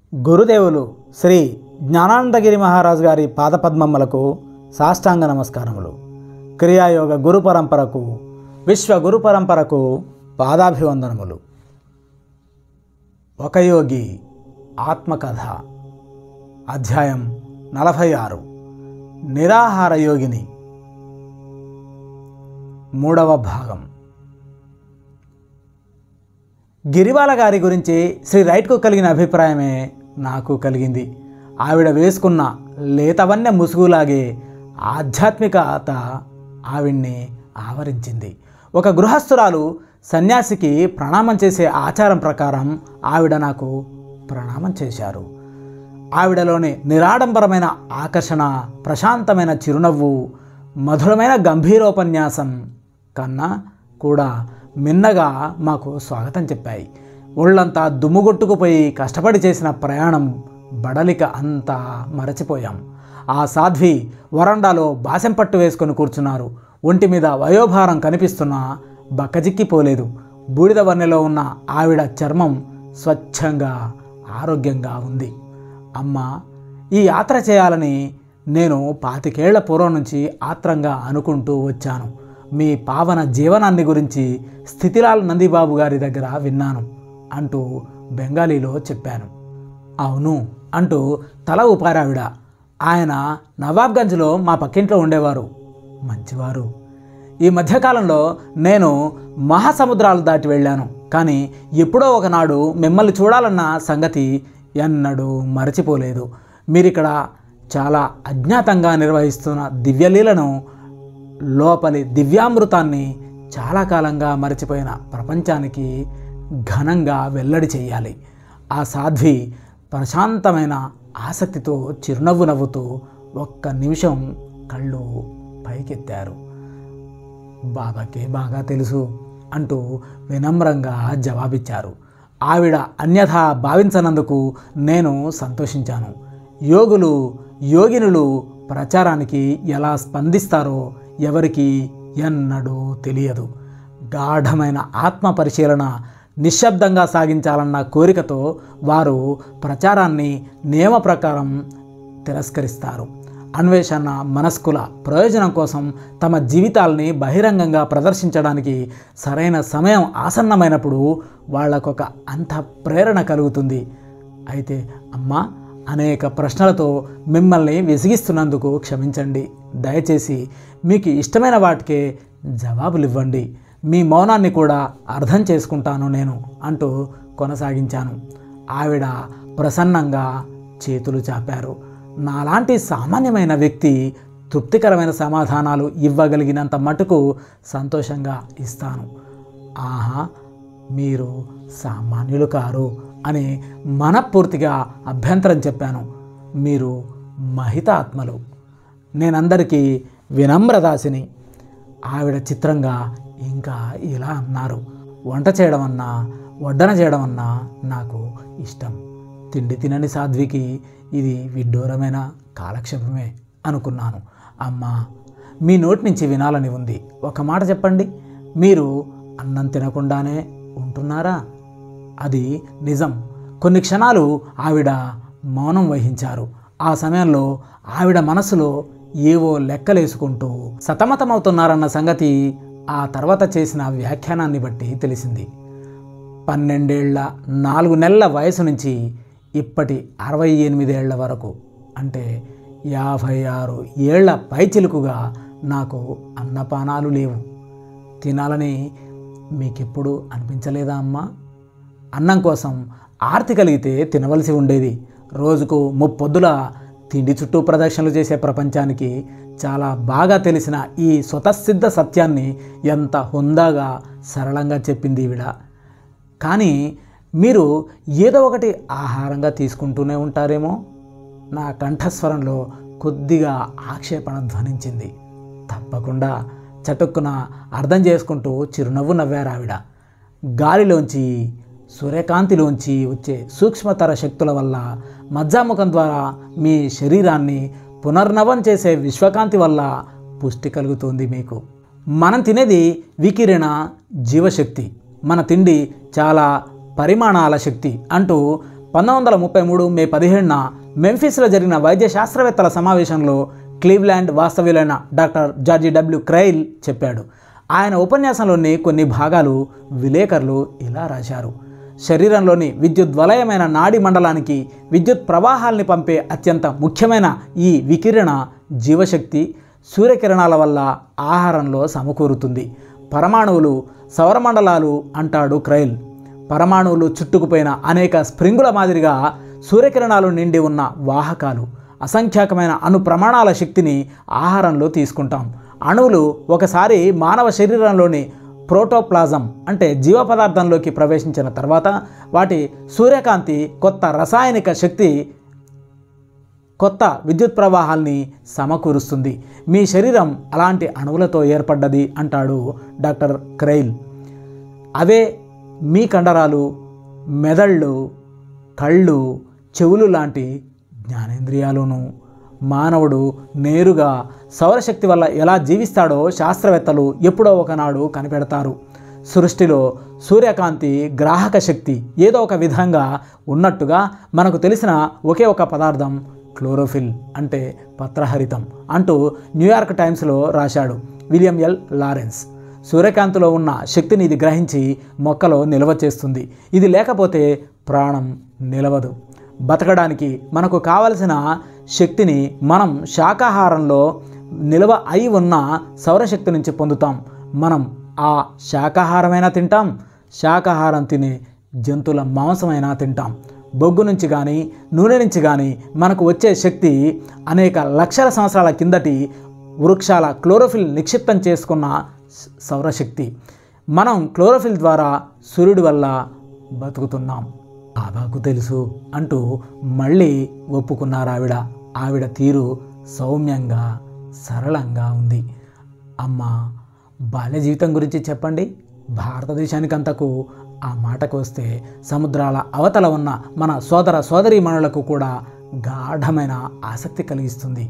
గురుదేవులు శ్రీ జ్ఞానానందగిరి మహారాజు గారి పాదపద్మమ్మలకు సాష్టాంగ నమస్కారములు క్రియాయోగ గురు పరంపరకు విశ్వ గురు పరంపరకు పాదాభివందనములు ఒక యోగి ఆత్మకథ అధ్యాయం నలభై ఆరు నిరాహార యోగిని మూడవ భాగం గిరిబాల గారి గురించి శ్రీ రైట్కు కలిగిన అభిప్రాయమే నాకు కలిగింది ఆవిడ వేసుకున్న లేతవన్య ముసుగులాగే ఆధ్యాత్మికత ఆవిడ్ని ఆవరించింది ఒక గృహస్థురాలు సన్యాసికి ప్రణామం చేసే ఆచారం ప్రకారం ఆవిడ నాకు ప్రణామం చేశారు ఆవిడలోని నిరాడంబరమైన ఆకర్షణ ప్రశాంతమైన చిరునవ్వు మధురమైన గంభీరోపన్యాసం కన్నా కూడా మిన్నగా మాకు స్వాగతం చెప్పాయి ఒళ్ళంతా దుమ్ముగొట్టుకుపోయి కష్టపడి చేసిన ప్రయాణం బడలిక అంతా మరచిపోయాం ఆ సాధ్వి వరండాలో బాసెం పట్టు వేసుకొని కూర్చున్నారు ఒంటి మీద వయోభారం కనిపిస్తున్నా బక్కజిక్కిపోలేదు బూడిద వన్నెలో ఉన్న ఆవిడ చర్మం స్వచ్ఛంగా ఆరోగ్యంగా ఉంది అమ్మ ఈ యాత్ర చేయాలని నేను పాతికేళ్ల పూర్వం నుంచి ఆత్రంగా అనుకుంటూ వచ్చాను మీ పావన జీవనాన్ని గురించి స్థితిలాల్ నందిబాబు గారి దగ్గర విన్నాను అంటూ బెంగాలీలో చెప్పాను అవును అంటూ తల ఊపారావిడ ఆయన నవాబ్గంజ్లో మా పక్కింట్లో ఉండేవారు మంచివారు ఈ మధ్యకాలంలో నేను మహాసముద్రాలు దాటి వెళ్ళాను కానీ ఎప్పుడో ఒకనాడు మిమ్మల్ని చూడాలన్న సంగతి ఎన్నడూ మరచిపోలేదు మీరిక్కడ చాలా అజ్ఞాతంగా నిర్వహిస్తున్న దివ్యలీలను లోపలి దివ్యామృతాన్ని చాలా కాలంగా మరచిపోయిన ప్రపంచానికి ఘనంగా వెల్లడి చేయాలి ఆ సాధ్వి ప్రశాంతమైన ఆసక్తితో చిరునవ్వు నవ్వుతూ ఒక్క నిమిషం కళ్ళు పైకెత్తారు బాబాకే బాగా తెలుసు అంటూ వినమ్రంగా జవాబిచ్చారు ఆవిడ అన్యథా భావించనందుకు నేను సంతోషించాను యోగులు యోగినులు ప్రచారానికి ఎలా స్పందిస్తారో ఎవరికి ఎన్నడూ తెలియదు గాఢమైన ఆత్మ పరిశీలన నిశ్శబ్దంగా సాగించాలన్న కోరికతో వారు ప్రచారాన్ని నియమ ప్రకారం తిరస్కరిస్తారు అన్వేషణ మనస్కుల ప్రయోజనం కోసం తమ జీవితాల్ని బహిరంగంగా ప్రదర్శించడానికి సరైన సమయం ఆసన్నమైనప్పుడు వాళ్ళకొక అంత ప్రేరణ కలుగుతుంది అయితే అమ్మా అనేక ప్రశ్నలతో మిమ్మల్ని విసిగిస్తున్నందుకు క్షమించండి దయచేసి మీకు ఇష్టమైన వాటికే జవాబులు ఇవ్వండి మీ మౌనాన్ని కూడా అర్థం చేసుకుంటాను నేను అంటూ కొనసాగించాను ఆవిడ ప్రసన్నంగా చేతులు చాపారు నాలాంటి సామాన్యమైన వ్యక్తి తృప్తికరమైన సమాధానాలు ఇవ్వగలిగినంత మటుకు సంతోషంగా ఇస్తాను ఆహా మీరు సామాన్యులు కారు అని మనపూర్తిగా అభ్యంతరం చెప్పాను మీరు మహిత ఆత్మలు నేనందరికీ వినమ్రదాసిని ఆవిడ చిత్రంగా ఇంకా ఇలా అన్నారు వంట చేయడం అన్నా వడ్డన చేయడం అన్నా నాకు ఇష్టం తిండి తినని సాధ్వికి ఇది విడ్డూరమైన కాలక్షేపమే అనుకున్నాను అమ్మా మీ నోటి నుంచి వినాలని ఉంది ఒక మాట చెప్పండి మీరు అన్నం తినకుండానే ఉంటున్నారా అది నిజం కొన్ని క్షణాలు ఆవిడ మౌనం వహించారు ఆ సమయంలో ఆవిడ మనసులో ఏవో లెక్కలేసుకుంటూ సతమతమవుతున్నారన్న సంగతి ఆ తర్వాత చేసిన వ్యాఖ్యానాన్ని బట్టి తెలిసింది పన్నెండేళ్ల నాలుగు నెలల వయసు నుంచి ఇప్పటి అరవై ఎనిమిదేళ్ల వరకు అంటే యాభై ఆరు ఏళ్ల పైచిలుకుగా నాకు అన్నపానాలు లేవు తినాలని మీకెప్పుడు అనిపించలేదా అమ్మా అన్నం కోసం ఆర్తి కలిగితే తినవలసి ఉండేది రోజుకు ముప్పొద్దుల తిండి చుట్టూ ప్రదక్షిణలు చేసే ప్రపంచానికి చాలా బాగా తెలిసిన ఈ స్వతసిద్ధ సత్యాన్ని ఎంత హుందాగా సరళంగా చెప్పింది ఈవిడ కానీ మీరు ఏదో ఒకటి ఆహారంగా తీసుకుంటూనే ఉంటారేమో నా కంఠస్వరంలో కొద్దిగా ఆక్షేపణ ధ్వనించింది తప్పకుండా చటుక్కున అర్థం చేసుకుంటూ చిరునవ్వు నవ్వారు ఆవిడ గాలిలోంచి సూర్యకాంతిలోంచి వచ్చే సూక్ష్మతర శక్తుల వల్ల మజ్జాముఖం ద్వారా మీ శరీరాన్ని పునర్నవం చేసే విశ్వకాంతి వల్ల పుష్టి కలుగుతుంది మీకు మనం తినేది వికిరణ జీవశక్తి మన తిండి చాలా పరిమాణాల శక్తి అంటూ పంతొమ్మిది వందల ముప్పై మూడు మే పదిహేడున మెంఫిస్లో జరిగిన వైద్య శాస్త్రవేత్తల సమావేశంలో క్లీవ్లాండ్ వాస్తవ్యులైన డాక్టర్ జార్జి డబ్ల్యూ క్రైల్ చెప్పాడు ఆయన ఉపన్యాసంలోని కొన్ని భాగాలు విలేకరులు ఇలా రాశారు శరీరంలోని విద్యుత్ వలయమైన నాడి మండలానికి విద్యుత్ ప్రవాహాల్ని పంపే అత్యంత ముఖ్యమైన ఈ వికిరణ జీవశక్తి సూర్యకిరణాల వల్ల ఆహారంలో సమకూరుతుంది పరమాణువులు సౌరమండలాలు అంటాడు క్రైల్ పరమాణువులు చుట్టుకుపోయిన అనేక స్ప్రింగుల మాదిరిగా సూర్యకిరణాలు నిండి ఉన్న వాహకాలు అసంఖ్యాకమైన అణు ప్రమాణాల శక్తిని ఆహారంలో తీసుకుంటాం అణువులు ఒకసారి మానవ శరీరంలోని ప్రోటోప్లాజం అంటే జీవ పదార్థంలోకి ప్రవేశించిన తర్వాత వాటి సూర్యకాంతి కొత్త రసాయనిక శక్తి కొత్త విద్యుత్ ప్రవాహాల్ని సమకూరుస్తుంది మీ శరీరం అలాంటి అణువులతో ఏర్పడ్డది అంటాడు డాక్టర్ క్రైల్ అవే మీ కండరాలు మెదళ్ళు కళ్ళు చెవులు లాంటి జ్ఞానేంద్రియాలును మానవుడు నేరుగా సౌరశక్తి వల్ల ఎలా జీవిస్తాడో శాస్త్రవేత్తలు ఎప్పుడో ఒకనాడు కనిపెడతారు సృష్టిలో సూర్యకాంతి గ్రాహక శక్తి ఏదో ఒక విధంగా ఉన్నట్టుగా మనకు తెలిసిన ఒకే ఒక పదార్థం క్లోరోఫిల్ అంటే పత్రహరితం అంటూ న్యూయార్క్ టైమ్స్లో రాశాడు విలియం ఎల్ లారెన్స్ సూర్యకాంతిలో ఉన్న శక్తిని ఇది గ్రహించి మొక్కలో నిల్వ చేస్తుంది ఇది లేకపోతే ప్రాణం నిలవదు బతకడానికి మనకు కావలసిన శక్తిని మనం శాకాహారంలో నిల్వ అయి ఉన్న సౌరశక్తి నుంచి పొందుతాం మనం ఆ శాకాహారమైనా తింటాం శాకాహారం తినే జంతువుల మాంసమైనా తింటాం బొగ్గు నుంచి కానీ నూనె నుంచి కానీ మనకు వచ్చే శక్తి అనేక లక్షల సంవత్సరాల కిందటి వృక్షాల క్లోరోఫిల్ నిక్షిప్తం చేసుకున్న స- సౌరశక్తి మనం క్లోరోఫిల్ ద్వారా సూర్యుడి వల్ల బతుకుతున్నాం బాబాకు తెలుసు అంటూ మళ్ళీ ఒప్పుకున్నారు ఆవిడ ఆవిడ తీరు సౌమ్యంగా సరళంగా ఉంది అమ్మ బాల్య జీవితం గురించి చెప్పండి భారతదేశానికంతకు ఆ మాటకు వస్తే సముద్రాల అవతల ఉన్న మన సోదర సోదరీమణులకు కూడా గాఢమైన ఆసక్తి కలిగిస్తుంది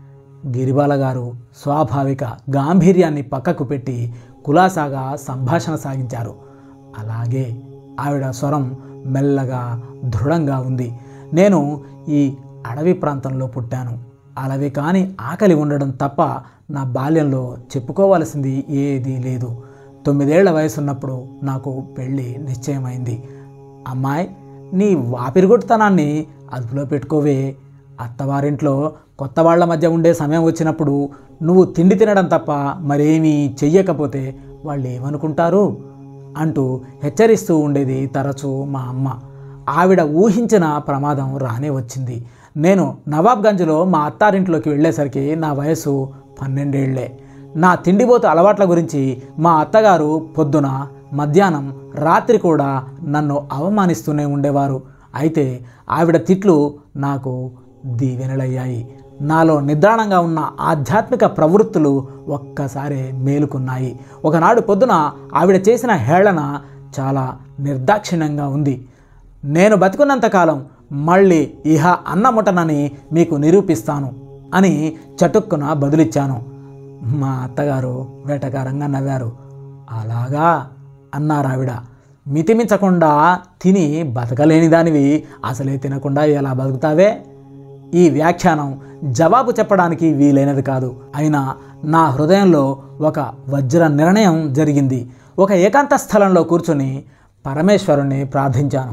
గిరిబాల గారు స్వాభావిక గాంభీర్యాన్ని పక్కకు పెట్టి కులాసాగా సంభాషణ సాగించారు అలాగే ఆవిడ స్వరం మెల్లగా దృఢంగా ఉంది నేను ఈ అడవి ప్రాంతంలో పుట్టాను అలవి కాని ఆకలి ఉండడం తప్ప నా బాల్యంలో చెప్పుకోవాల్సింది ఏదీ లేదు తొమ్మిదేళ్ల వయసున్నప్పుడు నాకు పెళ్ళి నిశ్చయమైంది అమ్మాయి నీ వాపిరిగొట్టుతనాన్ని అదుపులో పెట్టుకోవే అత్తవారింట్లో కొత్త వాళ్ళ మధ్య ఉండే సమయం వచ్చినప్పుడు నువ్వు తిండి తినడం తప్ప మరేమీ చెయ్యకపోతే వాళ్ళు ఏమనుకుంటారు అంటూ హెచ్చరిస్తూ ఉండేది తరచూ మా అమ్మ ఆవిడ ఊహించిన ప్రమాదం రానే వచ్చింది నేను నవాబ్గంజ్లో మా అత్తారింట్లోకి వెళ్ళేసరికి నా వయసు పన్నెండేళ్లే నా తిండిపోతు అలవాట్ల గురించి మా అత్తగారు పొద్దున మధ్యాహ్నం రాత్రి కూడా నన్ను అవమానిస్తూనే ఉండేవారు అయితే ఆవిడ తిట్లు నాకు దీవెనలయ్యాయి నాలో నిద్రాణంగా ఉన్న ఆధ్యాత్మిక ప్రవృత్తులు ఒక్కసారే మేలుకున్నాయి ఒకనాడు పొద్దున ఆవిడ చేసిన హేళన చాలా నిర్దాక్షిణ్యంగా ఉంది నేను బతికున్నంతకాలం మళ్ళీ ఇహ అన్నముటనని మీకు నిరూపిస్తాను అని చటుక్కున బదులిచ్చాను మా అత్తగారు వేటకారంగా నవ్వారు అలాగా అన్నారావిడ మితిమించకుండా తిని బతకలేని దానివి అసలే తినకుండా ఎలా బతుకుతావే ఈ వ్యాఖ్యానం జవాబు చెప్పడానికి వీలైనది కాదు అయినా నా హృదయంలో ఒక వజ్ర నిర్ణయం జరిగింది ఒక ఏకాంత స్థలంలో కూర్చొని పరమేశ్వరుణ్ణి ప్రార్థించాను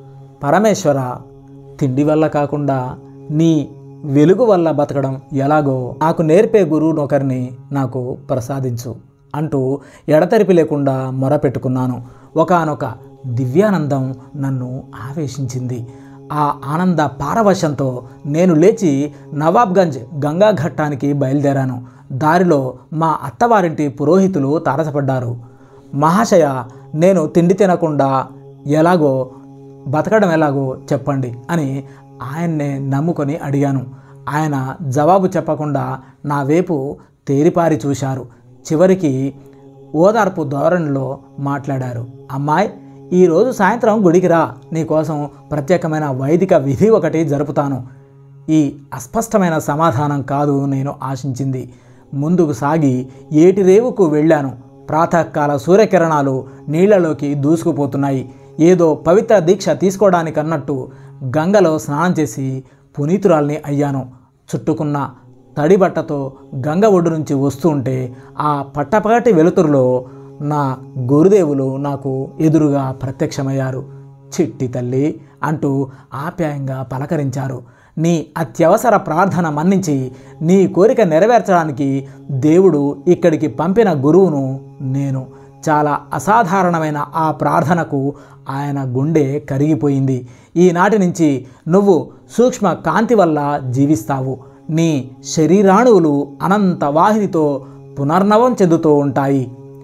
పరమేశ్వర తిండి వల్ల కాకుండా నీ వెలుగు వల్ల బతకడం ఎలాగో నాకు నేర్పే గురువునొకరిని నాకు ప్రసాదించు అంటూ ఎడతెరిపి లేకుండా మొరపెట్టుకున్నాను ఒకానొక దివ్యానందం నన్ను ఆవేశించింది ఆ ఆనంద పారవశంతో నేను లేచి నవాబ్గంజ్ గంగా ఘట్టానికి బయలుదేరాను దారిలో మా అత్తవారింటి పురోహితులు తారసపడ్డారు మహాశయ నేను తిండి తినకుండా ఎలాగో బతకడం ఎలాగో చెప్పండి అని ఆయన్నే నమ్ముకొని అడిగాను ఆయన జవాబు చెప్పకుండా నా వైపు తేరిపారి చూశారు చివరికి ఓదార్పు ధోరణిలో మాట్లాడారు అమ్మాయి ఈరోజు సాయంత్రం గుడికి రా నీకోసం ప్రత్యేకమైన వైదిక విధి ఒకటి జరుపుతాను ఈ అస్పష్టమైన సమాధానం కాదు నేను ఆశించింది ముందుకు సాగి ఏటి రేవుకు వెళ్ళాను ప్రాతకాల సూర్యకిరణాలు నీళ్లలోకి దూసుకుపోతున్నాయి ఏదో పవిత్ర దీక్ష తీసుకోవడానికన్నట్టు గంగలో స్నానం చేసి పునీతురాల్ని అయ్యాను చుట్టుకున్న తడి బట్టతో గంగ ఒడ్డు నుంచి వస్తూ ఉంటే ఆ పట్టపగటి వెలుతురులో నా గురుదేవులు నాకు ఎదురుగా ప్రత్యక్షమయ్యారు చిట్టి తల్లి అంటూ ఆప్యాయంగా పలకరించారు నీ అత్యవసర ప్రార్థన మన్నించి నీ కోరిక నెరవేర్చడానికి దేవుడు ఇక్కడికి పంపిన గురువును నేను చాలా అసాధారణమైన ఆ ప్రార్థనకు ఆయన గుండె కరిగిపోయింది ఈనాటి నుంచి నువ్వు సూక్ష్మ కాంతి వల్ల జీవిస్తావు నీ శరీరాణువులు అనంత వాహినితో పునర్నవం చెందుతూ ఉంటాయి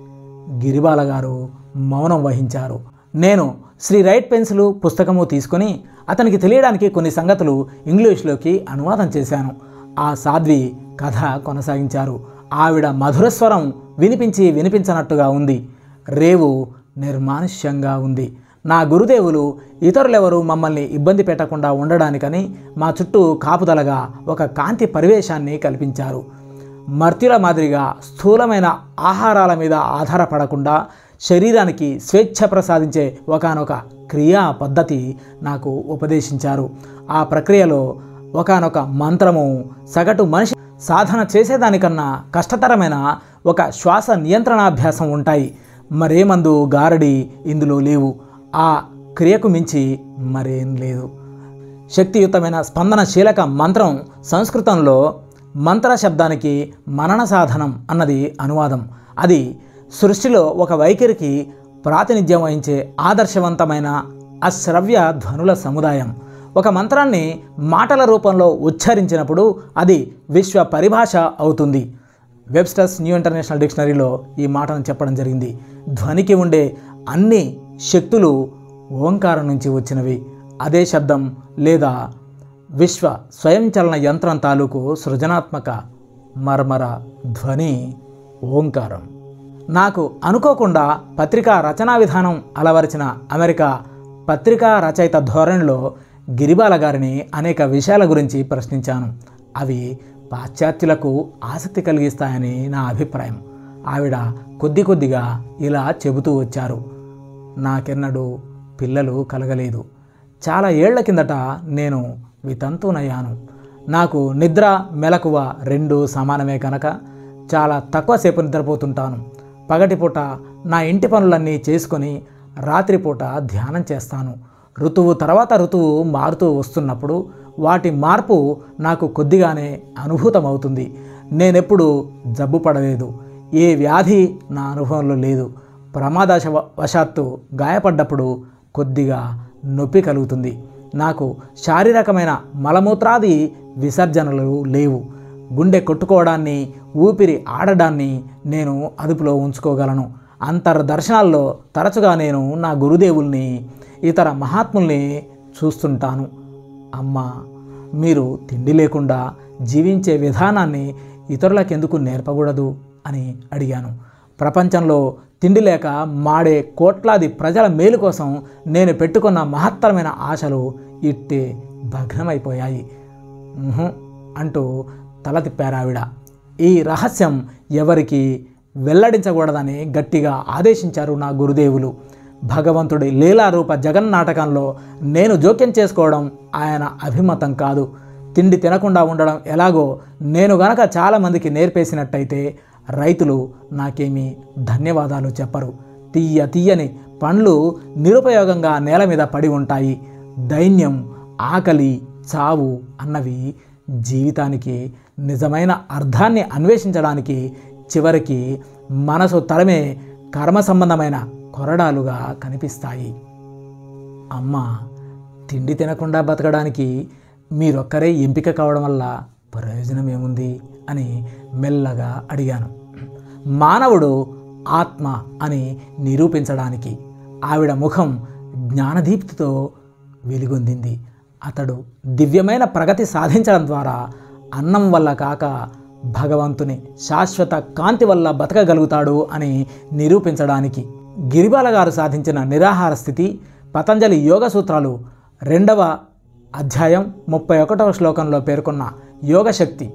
గిరిబాల గారు మౌనం వహించారు నేను శ్రీ రైట్ పెన్సిల్ పుస్తకము తీసుకొని అతనికి తెలియడానికి కొన్ని సంగతులు ఇంగ్లీష్లోకి అనువాదం చేశాను ఆ సాధ్వి కథ కొనసాగించారు ఆవిడ మధురస్వరం వినిపించి వినిపించనట్టుగా ఉంది రేవు నిర్మానుష్యంగా ఉంది నా గురుదేవులు ఇతరులెవరూ మమ్మల్ని ఇబ్బంది పెట్టకుండా ఉండడానికని మా చుట్టూ కాపుదలగా ఒక కాంతి పరివేశాన్ని కల్పించారు మర్త్యుల మాదిరిగా స్థూలమైన ఆహారాల మీద ఆధారపడకుండా శరీరానికి స్వేచ్ఛ ప్రసాదించే ఒకానొక క్రియా పద్ధతి నాకు ఉపదేశించారు ఆ ప్రక్రియలో ఒకానొక మంత్రము సగటు మనిషి సాధన చేసేదానికన్నా కష్టతరమైన ఒక శ్వాస నియంత్రణాభ్యాసం ఉంటాయి మరే మందు గారడి ఇందులో లేవు ఆ క్రియకు మించి మరేం లేదు శక్తియుతమైన స్పందనశీలక మంత్రం సంస్కృతంలో మంత్ర శబ్దానికి మనన సాధనం అన్నది అనువాదం అది సృష్టిలో ఒక వైఖరికి ప్రాతినిధ్యం వహించే ఆదర్శవంతమైన అశ్రవ్య ధ్వనుల సముదాయం ఒక మంత్రాన్ని మాటల రూపంలో ఉచ్చరించినప్పుడు అది విశ్వ పరిభాష అవుతుంది వెబ్స్టర్స్ న్యూ ఇంటర్నేషనల్ డిక్షనరీలో ఈ మాటను చెప్పడం జరిగింది ధ్వనికి ఉండే అన్ని శక్తులు ఓంకారం నుంచి వచ్చినవి అదే శబ్దం లేదా విశ్వ స్వయంచలన యంత్రం తాలూకు సృజనాత్మక మర్మర ధ్వని ఓంకారం నాకు అనుకోకుండా పత్రికా రచనా విధానం అలవరిచిన అమెరికా పత్రికా రచయిత ధోరణిలో గిరిబాల గారిని అనేక విషయాల గురించి ప్రశ్నించాను అవి పాశ్చాత్యులకు ఆసక్తి కలిగిస్తాయని నా అభిప్రాయం ఆవిడ కొద్ది కొద్దిగా ఇలా చెబుతూ వచ్చారు నాకెన్నడూ పిల్లలు కలగలేదు చాలా ఏళ్ల కిందట నేను వితంతునయ్యాను నాకు నిద్ర మెలకువ రెండు సమానమే కనుక చాలా తక్కువసేపు నిద్రపోతుంటాను పగటిపూట నా ఇంటి పనులన్నీ చేసుకొని రాత్రిపూట ధ్యానం చేస్తాను ఋతువు తర్వాత ఋతువు మారుతూ వస్తున్నప్పుడు వాటి మార్పు నాకు కొద్దిగానే అనుభూతమవుతుంది నేనెప్పుడు జబ్బు పడలేదు ఏ వ్యాధి నా అనుభవంలో లేదు ప్రమాదశ వశాత్తు గాయపడ్డప్పుడు కొద్దిగా నొప్పి కలుగుతుంది నాకు శారీరకమైన మలమూత్రాది విసర్జనలు లేవు గుండె కొట్టుకోవడాన్ని ఊపిరి ఆడడాన్ని నేను అదుపులో ఉంచుకోగలను అంతర్దర్శనాల్లో తరచుగా నేను నా గురుదేవుల్ని ఇతర మహాత్ముల్ని చూస్తుంటాను అమ్మా మీరు తిండి లేకుండా జీవించే విధానాన్ని ఇతరులకెందుకు నేర్పకూడదు అని అడిగాను ప్రపంచంలో తిండి లేక మాడే కోట్లాది ప్రజల మేలు కోసం నేను పెట్టుకున్న మహత్తరమైన ఆశలు ఇట్టే భగ్నమైపోయాయి ఉహుం అంటూ తల తిప్పారావిడ ఈ రహస్యం ఎవరికి వెల్లడించకూడదని గట్టిగా ఆదేశించారు నా గురుదేవులు భగవంతుడి లీలారూప జగన్నాటకంలో నేను జోక్యం చేసుకోవడం ఆయన అభిమతం కాదు తిండి తినకుండా ఉండడం ఎలాగో నేను గనక చాలామందికి నేర్పేసినట్టయితే రైతులు నాకేమీ ధన్యవాదాలు చెప్పరు తీయ తీయని పండ్లు నిరుపయోగంగా నేల మీద పడి ఉంటాయి దైన్యం ఆకలి చావు అన్నవి జీవితానికి నిజమైన అర్థాన్ని అన్వేషించడానికి చివరికి మనసు తరమే కర్మ సంబంధమైన కొరడాలుగా కనిపిస్తాయి అమ్మ తిండి తినకుండా బతకడానికి మీరొక్కరే ఎంపిక కావడం వల్ల ప్రయోజనం ఏముంది అని మెల్లగా అడిగాను మానవుడు ఆత్మ అని నిరూపించడానికి ఆవిడ ముఖం జ్ఞానదీప్తితో వెలుగొందింది అతడు దివ్యమైన ప్రగతి సాధించడం ద్వారా అన్నం వల్ల కాక భగవంతుని శాశ్వత కాంతి వల్ల బతకగలుగుతాడు అని నిరూపించడానికి గిరిబాల గారు సాధించిన నిరాహార స్థితి పతంజలి యోగ సూత్రాలు రెండవ అధ్యాయం ముప్పై ఒకటవ శ్లోకంలో పేర్కొన్న యోగశక్తి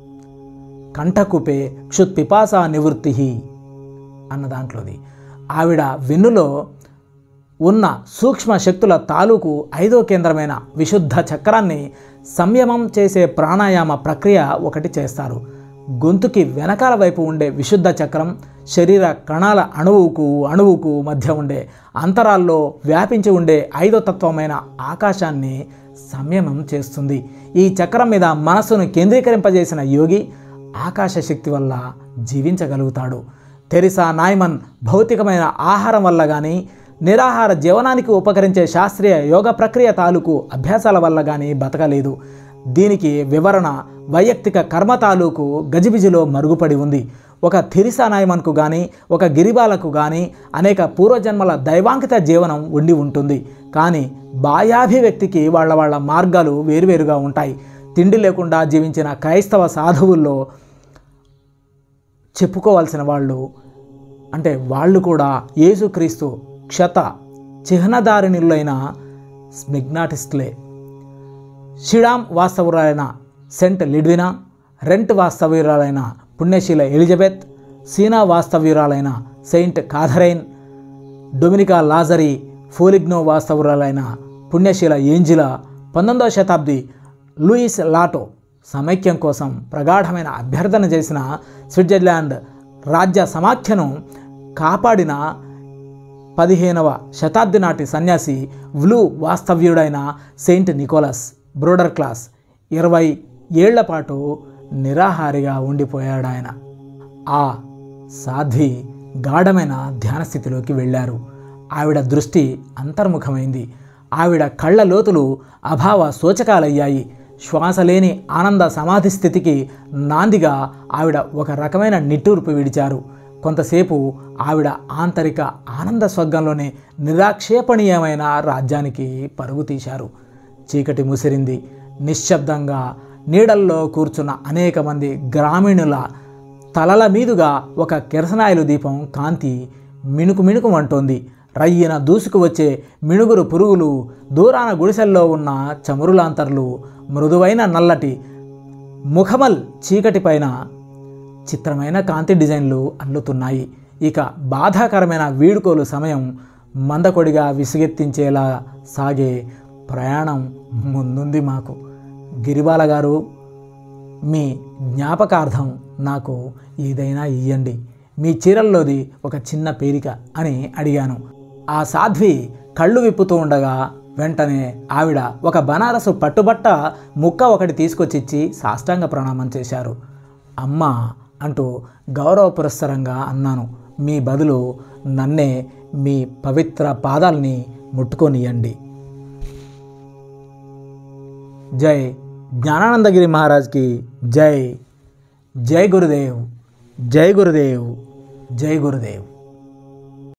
కంఠకుపే క్షుత్పిపాస నివృత్తి అన్న దాంట్లోది ఆవిడ వెన్నులో ఉన్న సూక్ష్మ శక్తుల తాలూకు ఐదో కేంద్రమైన విశుద్ధ చక్రాన్ని సంయమం చేసే ప్రాణాయామ ప్రక్రియ ఒకటి చేస్తారు గొంతుకి వెనకాల వైపు ఉండే విశుద్ధ చక్రం శరీర కణాల అణువుకు అణువుకు మధ్య ఉండే అంతరాల్లో వ్యాపించి ఉండే ఐదో తత్వమైన ఆకాశాన్ని సంయమం చేస్తుంది ఈ చక్రం మీద మనస్సును కేంద్రీకరింపజేసిన యోగి ఆకాశ శక్తి వల్ల జీవించగలుగుతాడు తెరిసా నాయ్మన్ భౌతికమైన ఆహారం వల్ల కానీ నిరాహార జీవనానికి ఉపకరించే శాస్త్రీయ యోగ ప్రక్రియ తాలూకు అభ్యాసాల వల్ల కానీ బతకలేదు దీనికి వివరణ వైయక్తిక కర్మ తాలూకు గజిబిజిలో మరుగుపడి ఉంది ఒక థిరిసా నాయమన్కు కానీ ఒక గిరిబాలకు కానీ అనేక పూర్వజన్మల దైవాంకిత జీవనం ఉండి ఉంటుంది కానీ బాహ్యాభివ్యక్తికి వాళ్ళ వాళ్ళ మార్గాలు వేరువేరుగా ఉంటాయి తిండి లేకుండా జీవించిన క్రైస్తవ సాధువుల్లో చెప్పుకోవాల్సిన వాళ్ళు అంటే వాళ్ళు కూడా యేసుక్రీస్తు క్షత చిహ్నదారిణులైన స్మిగ్నాటిస్టులే షిడామ్ వాస్తవురాలైన సెంట్ లిడ్వినా రెంట్ వాస్తవ్యురాలైన పుణ్యశీల ఎలిజబెత్ సీనా వాస్తవ్యురాలైన saint Catherine Dominica Lazzari Foligno వాస్తవురాలైన పుణ్యశీల ఏంజిలా పంతొమ్మిదవ శతాబ్ది లూయిస్ లాటో సమైక్యం కోసం ప్రగాఢమైన అభ్యర్థన చేసిన స్విట్జర్లాండ్ రాజ్య సమాఖ్యను కాపాడిన పదిహేనవ శతాబ్ది నాటి సన్యాసి వ్లూ వాస్తవ్యుడైన సెయింట్ నికోలస్ బ్రోడర్ క్లాస్ ఇరవై ఏళ్ల పాటు నిరాహారిగా ఉండిపోయాడు ఆయన ఆ సాధ్వి గాఢమైన ధ్యాన స్థితిలోకి వెళ్ళారు ఆవిడ దృష్టి అంతర్ముఖమైంది ఆవిడ కళ్ళ లోతులు అభావ సూచకాలయ్యాయి శ్వాస లేని ఆనంద సమాధి స్థితికి నాందిగా ఆవిడ ఒక రకమైన నిట్టూర్పు విడిచారు కొంతసేపు ఆవిడ ఆంతరిక ఆనంద స్వర్గంలోనే నిరాక్షేపణీయమైన రాజ్యానికి పరుగు తీశారు చీకటి ముసిరింది నిశ్శబ్దంగా నీడల్లో కూర్చున్న అనేక మంది గ్రామీణుల తలల మీదుగా ఒక కిరసనాయిలు దీపం కాంతి మిణుకు మిణుకు అంటోంది రయ్యిన దూసుకు వచ్చే మిణుగురు పురుగులు దూరాన గుడిసెల్లో ఉన్న చమురులాంతర్లు మృదువైన నల్లటి ముఖమల్ చీకటి పైన చిత్రమైన కాంతి డిజైన్లు అల్లుతున్నాయి ఇక బాధాకరమైన వీడుకోలు సమయం మందకొడిగా విసుగెత్తించేలా సాగే ప్రయాణం ముందుంది మాకు గిరిబాల గారు మీ జ్ఞాపకార్థం నాకు ఏదైనా ఇయ్యండి మీ చీరల్లోది ఒక చిన్న పేరిక అని అడిగాను ఆ సాధ్వి కళ్ళు విప్పుతూ ఉండగా వెంటనే ఆవిడ ఒక బనారసు పట్టుబట్ట ముక్క ఒకటి తీసుకొచ్చిచ్చి సాష్టాంగ ప్రణామం చేశారు అమ్మ అంటూ గౌరవ పురస్సరంగా అన్నాను మీ బదులు నన్నే మీ పవిత్ర పాదాల్ని ముట్టుకొనియండి జై జ్ఞానానందగిరి మహారాజ్కి జై జై గురుదేవ్ జై గురుదేవ్ జై గురుదేవ్